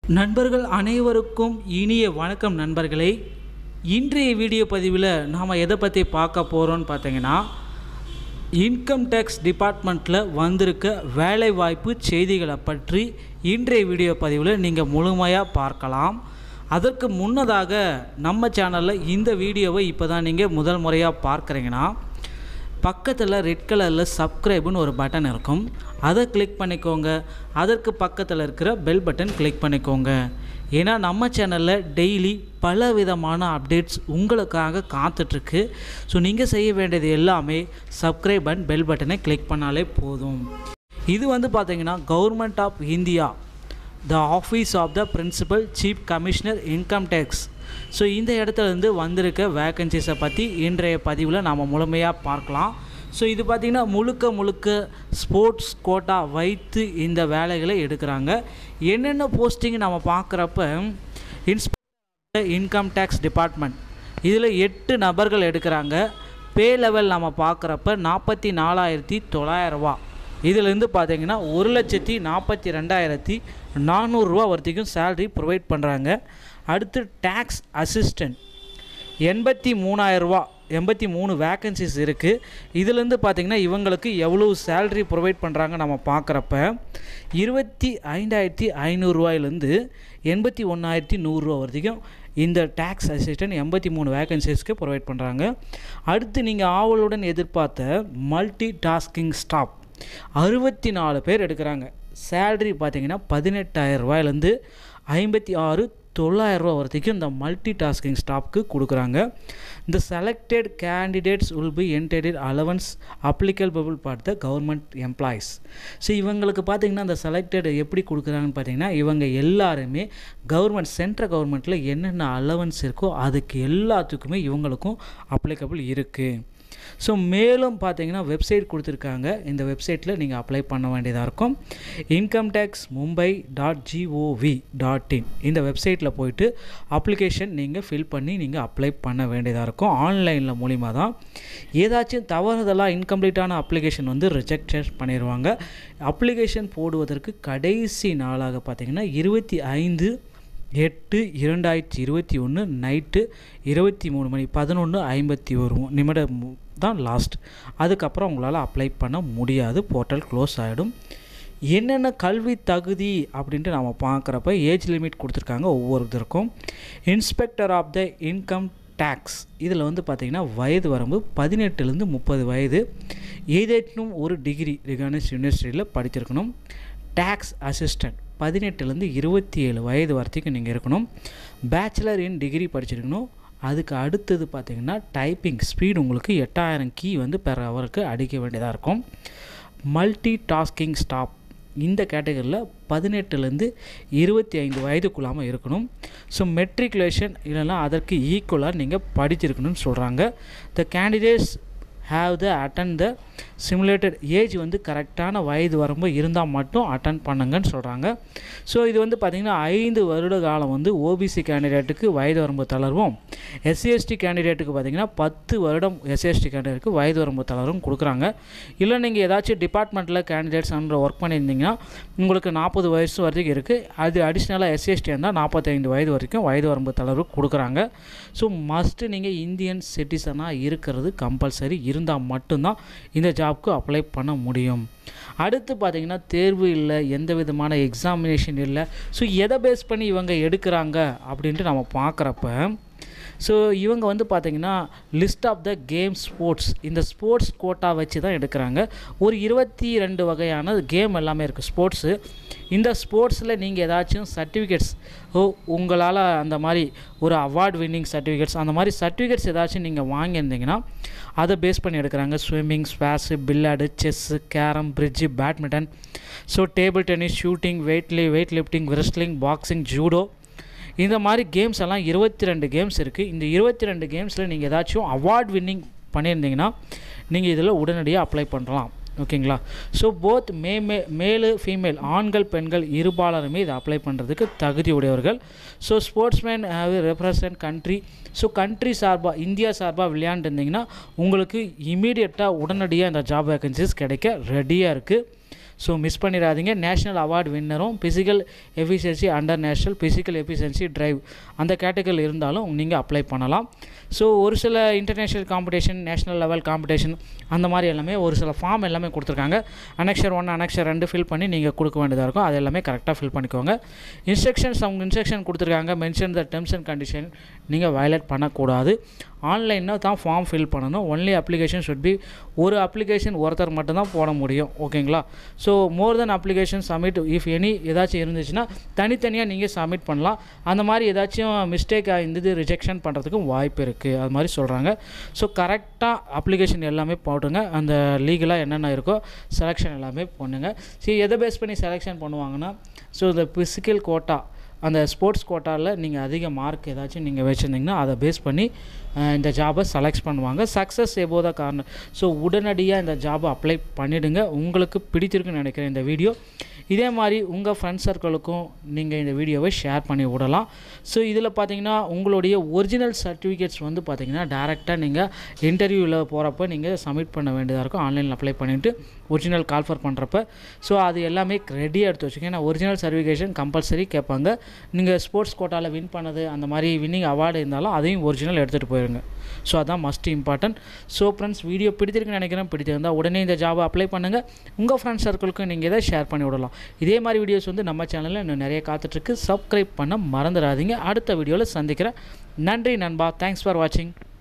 நண்பர்கள் அனைவருக்கும் இனிய வணக்கம் நண்பர்களே இன்றைய வீடியோ பதிவில் நாம் எதை பற்றி பார்க்க போகிறோம்னு பார்த்தீங்கன்னா இன்கம் டேக்ஸ் டிபார்ட்மெண்ட்டில் வந்திருக்க வேலைவாய்ப்பு செய்திகளை பற்றி இன்றைய வீடியோ பதிவில் நீங்கள் முழுமையாக பார்க்கலாம் அதற்கு முன்னதாக நம்ம சேனலில் இந்த வீடியோவை இப்போ தான் நீங்கள் முதல் முறையாக பார்க்குறீங்கன்னா பக்கத்தில் ரெட் கலரில் சப்ஸ்கிரைப்னு ஒரு பட்டன் இருக்கும் அதை கிளிக் பண்ணிக்கோங்க அதற்கு பக்கத்தில் இருக்கிற பெல் பட்டன் கிளிக் பண்ணிக்கோங்க ஏன்னா நம்ம சேனலில் டெய்லி பல விதமான அப்டேட்ஸ் உங்களுக்காக காத்துட்ருக்கு ஸோ நீங்கள் செய்ய வேண்டியது எல்லாமே சப்ஸ்கிரைப் அண்ட் பெல் பட்டனை கிளிக் பண்ணாலே போதும் இது வந்து பார்த்தீங்கன்னா government of India the office of the principal chief commissioner income tax so இந்த இடத்துல இருந்து வந்திருக்க வேக்கன்சிஸை பற்றி இன்றைய பதிவில் நாம் முழுமையாக பார்க்கலாம் ஸோ இது பார்த்திங்கன்னா முழுக்க முழுக்க ஸ்போர்ட்ஸ் கோட்டா வைத்து இந்த வேலைகளை எடுக்கிறாங்க என்னென்ன போஸ்டிங் நம்ம பார்க்குறப்ப இன்ஸ்பெக்டர் இன்கம் டேக்ஸ் டிபார்ட்மெண்ட் இதில் எட்டு நபர்கள் எடுக்கிறாங்க பே லெவல் நம்ம பார்க்குறப்ப நாற்பத்தி நாலாயிரத்தி தொள்ளாயிரரூபா இதிலேருந்து பார்த்தீங்கன்னா ஒரு லட்சத்தி நாற்பத்தி ரெண்டாயிரத்தி நானூறுரூவா வரைக்கும் சேல்ரி ப்ரொவைட் பண்ணுறாங்க அடுத்து டேக்ஸ் அசிஸ்டன்ட் எண்பத்தி மூணாயிரரூவா எண்பத்தி மூணு வேக்கன்சிஸ் இருக்குது இதுலேருந்து பார்த்திங்கன்னா இவங்களுக்கு எவ்வளோ சேல்ரி ப்ரொவைட் பண்ணுறாங்க நம்ம பார்க்குறப்ப இருபத்தி ஐந்தாயிரத்தி ஐநூறுரூவாயிலேருந்து எண்பத்தி ஒன்றாயிரத்தி நூறுரூவா வரைக்கும் இந்த டேக்ஸ் அசிஸ்டன்ட் எண்பத்தி மூணு வேக்கன்சிஸ்க்கு ப்ரொவைட் பண்ணுறாங்க அடுத்து நீங்கள் ஆவலுடன் எதிர்பார்த்த மல்டி டாஸ்கிங் ஸ்டாப் அறுபத்தி நாலு பேர் எடுக்கிறாங்க சேல்ரி பார்த்தீங்கன்னா பதினெட்டாயிரம் ரூபாயிலேருந்து ஐம்பத்தி ஆறு தொள்ளாயிரரூவா வரைக்கும் இந்த மல்டி டாஸ்கிங் ஸ்டாஃப்க்கு கொடுக்குறாங்க இந்த selected candidates will be entitled allowance applicable part the government employees so இவங்களுக்கு பார்த்தீங்கன்னா இந்த செலக்டட் எப்படி கொடுக்குறாங்கன்னு பார்த்தீங்கன்னா இவங்க எல்லாருமே கவர்மெண்ட் சென்ட்ரல் கவர்மெண்ட்டில் என்னென்ன அலவன்ஸ் இருக்கோ அதுக்கு எல்லாத்துக்குமே இவங்களுக்கும் அப்ளிகபிள் இருக்குது ஸோ மேலும் பார்த்தீங்கன்னா வெப்சைட் கொடுத்துருக்காங்க இந்த வெப்சைட்டில் நீங்கள் அப்ளை பண்ண வேண்டியதாக இருக்கும் income tax Mumbai dot GOV dot in இந்த வெப்சைட்டில் போயிட்டு அப்ளிகேஷன் நீங்கள் ஃபில் பண்ணி நீங்கள் அப்ளை பண்ண வேண்டியதாக இருக்கும் ஆன்லைனில் மூலிமா தான் ஏதாச்சும் தவறுதலாக இன்கம்ப்ளீட்டான அப்ளிகேஷன் வந்து ரிஜெக்ட் பண்ணிடுவாங்க அப்ளிகேஷன் போடுவதற்கு கடைசி நாளாக பார்த்தீங்கன்னா இருபத்தி ஐந்து எட்டு இரண்டாயிரத்தி இருபத்தி ஒன்று நைட்டு இருபத்தி மூணு மணி பதினொன்று ஐம்பத்தி ஒரு நிமிடம் தான் லாஸ்ட் அதுக்கப்புறம் உங்களால் அப்ளை பண்ண முடியாது போர்ட்டல் க்ளோஸ் ஆகிடும் என்னென்ன கல்வி தகுதி அப்படின்ட்டு நம்ம பார்க்குறப்ப ஏஜ் லிமிட் கொடுத்துருக்காங்க ஒவ்வொருத்தருக்கும் inspector of the income tax இதில் வந்து பார்த்திங்கன்னா வயது வரம்பு பதினெட்டுலேருந்து முப்பது வயது ஏதேனும் ஒரு டிகிரி ரிகானஸ் யூனிவர்சிட்டியில் படிச்சிருக்கணும் டேக்ஸ் அசிஸ்டண்ட் பதினெட்டுலேருந்து இருபத்தி ஏழு வயது வரைக்கும் நீங்கள் இருக்கணும் பேச்சுலர் இன் டிகிரி படிச்சிருக்கணும் அதுக்கு அடுத்தது பார்த்திங்கன்னா டைப்பிங் ஸ்பீடு உங்களுக்கு எட்டாயிரம் கீ வந்து பெர் ஹவருக்கு அடிக்க வேண்டியதாக இருக்கும் மல்டி டாஸ்கிங் ஸ்டாப் இந்த கேட்டகரியில் பதினெட்டுலேருந்து இருபத்தி ஐந்து வயதுக்குள்ளாமல் இருக்கணும் ஸோ மெட்ரிகுலேஷன் இல்லைனா அதற்கு ஈக்குவலாக நீங்கள் படிச்சிருக்கணும்னு சொல்கிறாங்க the candidates have the attain the simulated age வந்து கரெக்டான வயது வரம்பு இருந்தால் மட்டும் அட்டன் பண்ணுங்கன்னு சொல்கிறாங்க ஸோ இது வந்து பார்த்திங்கன்னா ஐந்து வருட காலம் வந்து ஓபிசி கேண்டிடேட்டுக்கு வயது வரம்பு தளர்வும் எஸ்சிஎஸ்டி கேண்டிடேட்டுக்கு பார்த்திங்கன்னா பத்து வருடம் எஸ்சிஎஸ்டி கேண்டிடேட்டுக்கு வயது வரம்பு தளர்வும் கொடுக்குறாங்க இல்லை நீங்கள் ஏதாச்சும் டிபார்ட்மெண்ட்டில் கேண்டிடேட்ஸ் அன்ற ஒர்க் பண்ணியிருந்தீங்கன்னா உங்களுக்கு நாற்பது வயசு வரைக்கும் இருக்குது அது அடிஷ்னலாக எஸ்சிஎஸ்டி இருந்தால் நாற்பத்தைந்து வயது வரைக்கும் வயது வரம்பு தளர்வு கொடுக்குறாங்க ஸோ மஸ்ட்டு நீங்கள் இந்தியன் சிட்டிசனாக இருக்கிறது கம்பல்சரி இருந்தால் மட்டும்தான் இந்த ஜாப்க்கு அப்ளை பண்ண முடியும் அடுத்து பார்த்திங்கன்னா தேர்வு இல்லை எந்த விதமான எக்ஸாமினேஷன் இல்லை ஸோ எதை பேஸ் பண்ணி இவங்க எடுக்கிறாங்க அப்படின்ட்டு நம்ம பார்க்குறப்ப ஸோ இவங்க வந்து பார்த்திங்கன்னா list of the game sports இந்த ஸ்போர்ட்ஸ் கோட்டா வச்சு தான் எடுக்கிறாங்க ஒரு இருபத்தி ரெண்டு வகையான கேம் எல்லாமே இருக்குது ஸ்போர்ட்ஸு இந்த ஸ்போர்ட்ஸில் நீங்கள் ஏதாச்சும் சர்டிஃபிகேட்ஸ் ஓ உங்களால் அந்த மாதிரி ஒரு அவார்ட் வின்னிங் சர்டிஃபிகேட்ஸ் அந்த மாதிரி சர்டிஃபிகேட்ஸ் ஏதாச்சும் நீங்கள் வாங்கியிருந்தீங்கன்னா அதை பேஸ் பண்ணி எடுக்கிறாங்க ஸ்விம்மிங் ஸ்வாஸு billiards chess carrom bridge badminton so table tennis shooting weight லி weight lifting wrestling boxing judo இந்த மாதிரி கேம்ஸ் எல்லாம் இருபத்தி ரெண்டு கேம்ஸ் இருக்குது இந்த இருபத்தி ரெண்டு கேம்ஸில் நீங்கள் ஏதாச்சும் அவார்ட் வின்னிங் பண்ணியிருந்தீங்கன்னா நீங்கள் இதில் உடனடியாக அப்ளை பண்ணலாம் ஓகேங்களா ஸோ போத் மே மே மேலு ஃபீமேல் ஆண்கள் பெண்கள் இருபாலருமே இதை அப்ளை பண்ணுறதுக்கு தகுதி உடையவர்கள் so sportsman have represent country so country சார்பாக இந்தியா சார்பாக விளையாண்டுருந்தீங்கன்னா உங்களுக்கு இமீடியட்டாக உடனடியாக இந்த ஜாப் வேகன்சிஸ் கிடைக்க ரெடியாக இருக்குது ஸோ மிஸ் பண்ணிடாதீங்க நேஷ்னல் அவார்டு வின்னரும் physical efficiency under national physical efficiency drive அந்த கேட்டகரியில் இருந்தாலும் நீங்கள் அப்ளை பண்ணலாம் ஸோ ஒரு சில international competition national level competition அந்த மாதிரி எல்லாமே ஒரு சில ஃபார்ம் எல்லாமே கொடுத்துருக்காங்க அனெக்ஷர் ஒன் அனெக்ஷர் ரெண்டு ஃபில் பண்ணி நீங்கள் கொடுக்க வேண்டியதாக இருக்கும் அது எல்லாமே கரெக்டாக ஃபில் பண்ணிக்கோங்க இன்ஸ்ட்ரக்ஷன்ஸ் அவங்க இன்ஸ்ட்ரக்ஷன் கொடுத்துருக்காங்க mention the terms and condition நீங்கள் வயலேட் பண்ணக்கூடாது ஆன்லைனில் தான் ஃபார்ம் ஃபில் பண்ணணும் ஒன்லி அப்ளிகேஷன் ஷுட் பி ஒரு அப்ளிகேஷன் ஒருத்தர் மட்டும்தான் போட முடியும் ஓகேங்களா so more then application submit if any ஏதாச்சும் இருந்துச்சுன்னா தனித்தனியாக நீங்கள் சப்மிட் பண்ணலாம் அந்த மாதிரி ஏதாச்சும் மிஸ்டேக் இருந்தது ரிஜெக்ஷன் பண்ணுறதுக்கும் வாய்ப்பு இருக்குது அது மாதிரி சொல்கிறாங்க ஸோ கரெக்டாக அப்ளிகேஷன் எல்லாமே போட்டுங்க அந்த லீகலாக என்னென்ன இருக்கோ செலெக்ஷன் எல்லாமே பண்ணுங்க சரி எதை பேஸ் பண்ணி செலெக்ஷன் பண்ணுவாங்கன்னா ஸோ இந்த ஃபிசிக்கல் கோட்டா அந்த ஸ்போர்ட்ஸ் கோட்டாவில் நீங்கள் அதிக மார்க் ஏதாச்சும் நீங்கள் வச்சுருந்தீங்கன்னா அதை பேஸ் பண்ணி அஹ், இந்த ஜாபை செலக்ட் பண்ணுவாங்க சக்ஸஸ் எபோ த காரணம் ஸோ உடனடியாக இந்த ஜாபை அப்ளை பண்ணிவிடுங்க உங்களுக்கு பிடிச்சிருக்குன்னு நினைக்கிறேன் இந்த வீடியோ இதே மாதிரி உங்கள் ஃப்ரெண்ட்ஸ் சர்க்கிளுக்கும் நீங்கள் இந்த வீடியோவை ஷேர் பண்ணி விடலாம் ஸோ இதில் பார்த்தீங்கன்னா உங்களுடைய ஒரிஜினல் சர்டிஃபிகேட்ஸ் வந்து பார்த்தீங்கன்னா டேரெக்டாக நீங்கள் இன்டர்வியூவில் போகிறப்ப நீங்கள் சப்மிட் பண்ண வேண்டியதாக இருக்கும் ஆன்லைனில் அப்ளை பண்ணிவிட்டு ஒரிஜினல் கால்ஃபர் பண்ணுறப்ப ஸோ அது எல்லாமே ரெடியாக எடுத்து வச்சுக்கோங்க ஏன்னா ஒரிஜினல் சர்டிஃபிகேஷன் கம்பல்சரி கேட்பாங்க நீங்கள் ஸ்போர்ட்ஸ் கோட்டாவில் வின் பண்ணது அந்த மாதிரி வின்னிங் அவார்டு இருந்தாலும் அதையும் ஒரிஜினல் எடுத்துகிட்டு போயிருங்க ஸோ அதான் must important so friends video பிடித்திருக்குன்னு நினைக்கிறேன் பிடிச்சிருந்தால் உடனே இந்த ஜாபை அப்ளை பண்ணுங்கள் உங்கள் ஃப்ரெண்ட்ஸ் சர்க்கிளுக்கு நீங்கள் இதை ஷேர் பண்ணி விடலாம் இதே மாதிரி வீடியோஸ் வந்து நம்ம சேனலில் இன்னும் நிறைய காத்துட்ருக்கு சப்ஸ்கிரைப் பண்ண மறந்துடாதீங்க அடுத்த வீடியோவில் சந்திக்கிறேன் நன்றி நண்பா தேங்க்ஸ் ஃபார் வாட்சிங்